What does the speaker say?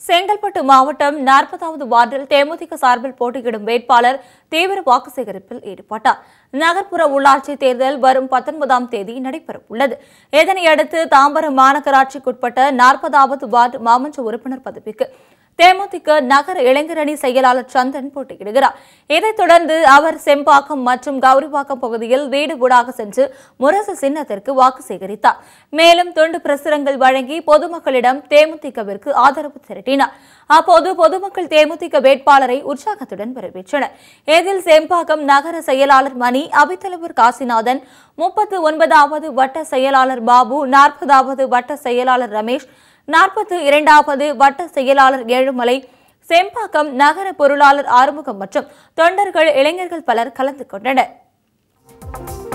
செங்கல்பட்டு மாவட்டம் நாற்பதாவது வார்டில் தேமுதிக சார்பில் போட்டியிடும் வேட்பாளர் தீவிர வாக்கு சேகரிப்பில் ஈடுபட்டார் நகர்ப்புற உள்ளாட்சி தேர்தல் வரும் பத்தொன்பதாம் தேதி நடைபெறவுள்ளது இதனையடுத்து தாம்பரம் மாநகராட்சிக்குட்பட்ட நாற்பதாவது வார்டு மாமன்ற உறுப்பினர் பதவிக்கு தேமுதிக நகர இளைஞரணி செயலாளர் சந்தன் போட்டியிடுகிறார் இதைத் தொடர்ந்து அவர் செம்பாக்கம் மற்றும் கௌரிவாக்கம் பகுதியில் வீடு வீடாக சென்று முரசு சின்னத்திற்கு வாக்கு சேகரித்தார் மேலும் துண்டு பிரசுரங்கள் வழங்கி பொதுமக்களிடம் தேமுதிகவிற்கு ஆதரவு திரட்டினார் அப்போது பொதுமக்கள் தேமுதிக வேட்பாளரை உற்சாகத்துடன் வரவேற்றனர் இதில் செம்பாக்கம் நகர செயலாளர் மணி அவைத்தலைவர் காசிநாதன் முப்பத்து ஒன்பதாவது வட்ட செயலாளர் பாபு நாற்பதாவது வட்ட செயலாளர் ரமேஷ் நாற்பத்து இரண்டாவது வட்ட செயலாளர் ஏழுமலை செம்பாக்கம் நகர பொருளாளர் ஆறுமுகம் மற்றும் தொண்டர்கள் இளைஞர்கள் பலர் கலந்து கொண்டனர்